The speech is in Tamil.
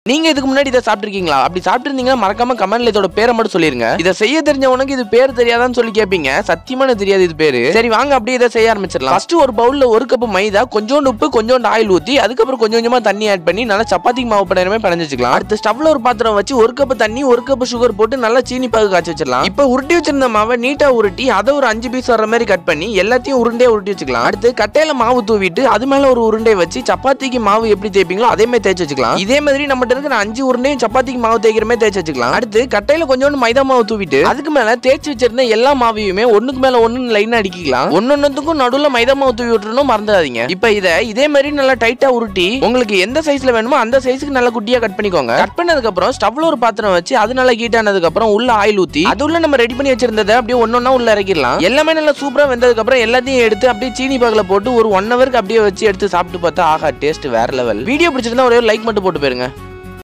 நீங்க இதுக்கு முன்னாடி இதை சாப்பிட்டுருக்கீங்களா அப்படி சாப்பிட்டுருந்தீங்கன்னா மறக்காம கமெண்ட்ல இதோட பேரை மட்டும் சொல்லிருங்க இதை செய்ய தெரிஞ்சவனுக்கு இது பேர் தெரியாதான்னு சொல்லி கேட்பீங்க சத்தியமா எனக்கு தெரியாது இது பேரு சரி வாங்க அப்படியே இதை செய்ய ஆரம்பிச்சிடலாம் ஃபர்ஸ்ட் ஒரு பவுல்ல ஒரு கப் மைதா கொஞ்சோண்டு உப்பு கொஞ்சோண்டு ஆயில் ஊத்தி அதுக்கப்புறம் கொஞ்சம் கொஞ்சமா தண்ணி ஆட் பண்ணி நல்லா சப்பாத்திக்கு மாவு பண்ணுறமே பிணைஞ்சு வச்சுக்கலாம் அடுத்து ஸ்டவ்ல ஒரு பாத்திரம் வச்சு ஒரு கப் தண்ணி ஒரு கப் சுகர் போட்டு நல்லா சீனி பாகு காய்ச்சி வச்சிடலாம் இப்போ உருட்டி வச்சிருந்த மாவை நீட்டா உருட்டி அதை ஒரு அஞ்சு பீஸ் வர மாதிரி கட் பண்ணி எல்லாத்தையும் உருண்டையா உருட்டி வச்சுக்கலாம் அடுத்து கட்டையில மாவு தூவிட்டு அது மேல ஒரு உருண்டை வச்சு சப்பாத்திக்கு மாவு எப்படி தேய்ப்பீங்களோ அதே மாதிரி தேய்ச்சி வச்சுக்கலாம் இதே மாதிரி நம்மகிட்ட இருக்கிற அஞ்சு உருண்டையும் சப்பாத்திக்கு மாவு தேய்க்கிற மாதிரி தேய்ச்சி வச்சுக்கலாம் அடுத்து கட்டையில கொஞ்சோண்டு மைதா மாவு தூவிட்டு அதுக்கு மேல தேய்ச்சி வச்சிருந்த எல்லா மாவையுமே ஒண்ணுக்கு மேல ஒண்ணு லைனா அடிக்கலாம் ஒன்னொன்னுக்கும் நடுவுல மைதா மாவு தூவி விட்டுறணும் மறந்துடாதீங்க இப்ப இதை இதே மாதிரி நல்லா டைட்டா உருட்டி உங்களுக்கு எந்த சைஸ்ல வேணுமோ அந்த சைஸ்க்கு நல்லா குட்டியா கட் பண்ணிக்கோங்க கட் பண்ணதுக்கு அப்புறம் ஸ்டவ்ல ஒரு பாத்திரம் வச்சு அது நல்லா ஹீட் ஆனதுக்கு அப்புறம் உள்ள ஆயில் ஊத்தி அது உள்ள நம்ம ரெடி பண்ணி வச்சிருந்ததை அப்படியே ஒன்னொன்னா உள்ள இறக்கிடலாம் எல்லாமே நல்லா சூப்பரா வெந்ததுக்கு அப்புறம் எல்லாத்தையும் எடுத்து அப்படியே சீனி பாகுல போட்டு ஒரு ஒன் ஹவருக்கு அப்படியே வச்சு எடுத்து சாப்பிட்டு பார்த்தா ஆஹா டேஸ்ட் வேற லெவல் வீடியோ பிடிச்சிருந்தா ஒரே லைக் மட்டும் போட்டு போயிருங்க